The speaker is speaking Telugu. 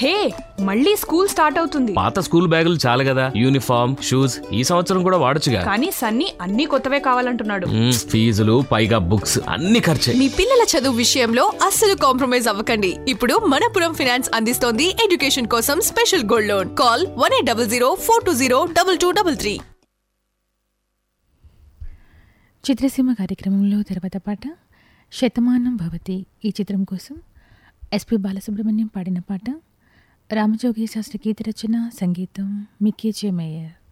హే మళ్ళీ స్కూల్ స్టార్ట్ అవుతుంది పాత స్కూల్ బ్యాగులు చాలు కదా యూనిఫామ్ షూస్ ఈ సంవత్సరం కూడా వాడొచ్చుగా కానీ సన్నీ అన్ని కొత్తవే కావాలంటున్నాడు మ్మ్, ఫీజులు పైగా బుక్స్ అన్ని ఖర్చే మీ పిల్లల చదువు విషయంలో అస్సలు కాంప్రమైజ్ అవ్వకండి ఇప్పుడు మనపురం ఫినాన్స్ అందిస్తోంది ఎడ్యుకేషన్ కోసం special gold loan call one eight double zero four two zero double two double three చిత్రసీమ కార్యక్రమంలో తర్వాత పాట శతమానం భవతి ఈ చిత్రం కోసం ఎస్పి బాలసుబ్రహ్మణ్యం పాడిన పాట రామజోగి శాస్త్రి గీత రచన సంగీతం మిక్కీ జే మేయర్